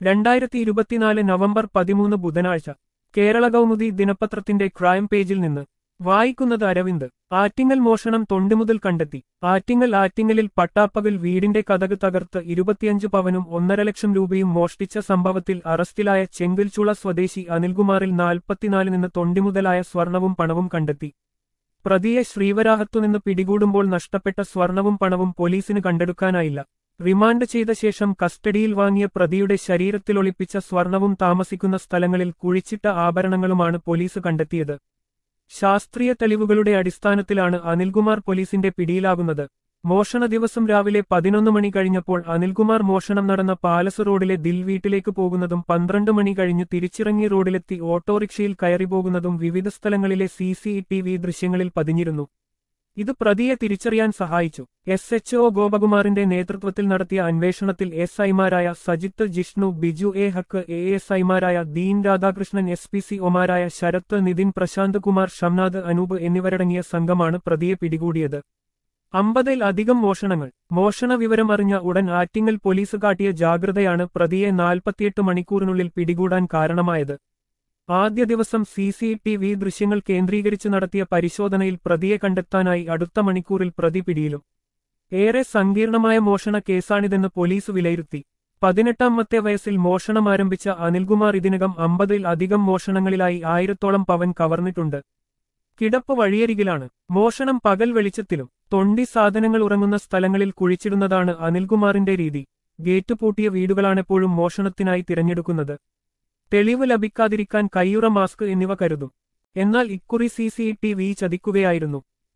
രണ്ടായിരത്തി ഇരുപത്തിനാല് നവംബർ പതിമൂന്ന് ബുധനാഴ്ച കേരള കൗമുദി ദിനപത്രത്തിന്റെ ക്രൈം പേജിൽ നിന്ന് വായിക്കുന്നത് അരവിന്ദ് ആറ്റിങ്ങൽ മോഷണം തൊണ്ടിമുതൽ കണ്ടെത്തി ആറ്റിങ്ങൽ ആറ്റിങ്ങലിൽ പട്ടാപ്പകൽ വീടിന്റെ കതക് തകർത്ത് ഇരുപത്തിയഞ്ച് പവനും ഒന്നര ലക്ഷം രൂപയും മോഷ്ടിച്ച സംഭവത്തിൽ അറസ്റ്റിലായ ചെങ്കിൽച്ചുള സ്വദേശി അനിൽകുമാറിൽ നാൽപ്പത്തിനാല് നിന്ന് തൊണ്ടിമുതലായ സ്വർണവും പണവും കണ്ടെത്തി പ്രതിയെ ശ്രീവരാഹത്തുനിന്ന് പിടികൂടുമ്പോൾ നഷ്ടപ്പെട്ട സ്വർണവും പണവും പോലീസിന് കണ്ടെടുക്കാനായില്ല റിമാൻഡ് ചെയ്ത ശേഷം കസ്റ്റഡിയിൽ വാങ്ങിയ പ്രതിയുടെ ശരീരത്തിൽ ഒളിപ്പിച്ച സ്വർണവും താമസിക്കുന്ന സ്ഥലങ്ങളിൽ കുഴിച്ചിട്ട ആഭരണങ്ങളുമാണ് പോലീസ് കണ്ടെത്തിയത് ശാസ്ത്രീയ തെളിവുകളുടെ അടിസ്ഥാനത്തിലാണ് അനിൽകുമാർ പോലീസിന്റെ പിടിയിലാകുന്നത് മോഷണ ദിവസം രാവിലെ പതിനൊന്ന് മണി കഴിഞ്ഞപ്പോൾ അനിൽകുമാർ മോഷണം നടന്ന പാലസ് റോഡിലെ ദിൽ വീട്ടിലേക്ക് പോകുന്നതും പന്ത്രണ്ട് മണി കഴിഞ്ഞ് തിരിച്ചിറങ്ങി റോഡിലെത്തി ഓട്ടോറിക്ഷയിൽ കയറി പോകുന്നതും വിവിധ സ്ഥലങ്ങളിലെ സി സി ടി വി ദൃശ്യങ്ങളിൽ പതിഞ്ഞിരുന്നു ഇത് പ്രതിയെ തിരിച്ചറിയാൻ സഹായിച്ചു എസ് എച്ച് ഒ ഗോപകുമാറിന്റെ നേതൃത്വത്തിൽ നടത്തിയ അന്വേഷണത്തിൽ എസ് ഐമാരായ Sajith Jishnu Biju A Haq A S ഐമാരായ Deen Radhakrishnan S P C ഒമാരായ ശരത്ത് നിതിൻ പ്രശാന്ത് കുമാർ ഷംനാഥ് അനൂപ് എന്നിവരടങ്ങിയ സംഘമാണ് പ്രതിയെ പിടികൂടിയത് അമ്പതിൽ അധികം മോഷണങ്ങൾ മോഷണ വിവരം അറിഞ്ഞ ഉടൻ ആറ്റിങ്ങൽ പോലീസ് കാട്ടിയ ജാഗ്രതയാണ് പ്രതിയെ നാൽപ്പത്തിയെട്ട് മണിക്കൂറിനുള്ളിൽ പിടികൂടാൻ കാരണമായത് ആദ്യ ദിവസം സി സി ടി വി ദൃശ്യങ്ങൾ കേന്ദ്രീകരിച്ച് നടത്തിയ പരിശോധനയിൽ പ്രതിയെ കണ്ടെത്താനായി അടുത്ത മണിക്കൂറിൽ പ്രതി പിടിയിലും ഏറെ സങ്കീർണമായ മോഷണ കേസാണിതെന്ന് പോലീസ് വിലയിരുത്തി പതിനെട്ടാമത്തെ വയസ്സിൽ മോഷണം ആരംഭിച്ച അനിൽകുമാർ ഇതിനകം അമ്പതിൽ അധികം മോഷണങ്ങളിലായി ആയിരത്തോളം പവൻ കവർന്നിട്ടുണ്ട് കിടപ്പ് വഴിയരികിലാണ് മോഷണം പകൽ വെളിച്ചത്തിലും തൊണ്ടി സാധനങ്ങൾ ഉറങ്ങുന്ന സ്ഥലങ്ങളിൽ കുഴിച്ചിടുന്നതാണ് അനിൽകുമാറിന്റെ രീതി ഗേറ്റ് പൂട്ടിയ വീടുകളാണെപ്പോഴും മോഷണത്തിനായി തിരഞ്ഞെടുക്കുന്നത് തെളിവ് ലഭിക്കാതിരിക്കാൻ കയ്യുറ മാസ്ക് എന്നിവ കരുതും എന്നാൽ ഇക്കുറി സി സി ടി വി ചതിക്കുകയായിരുന്നു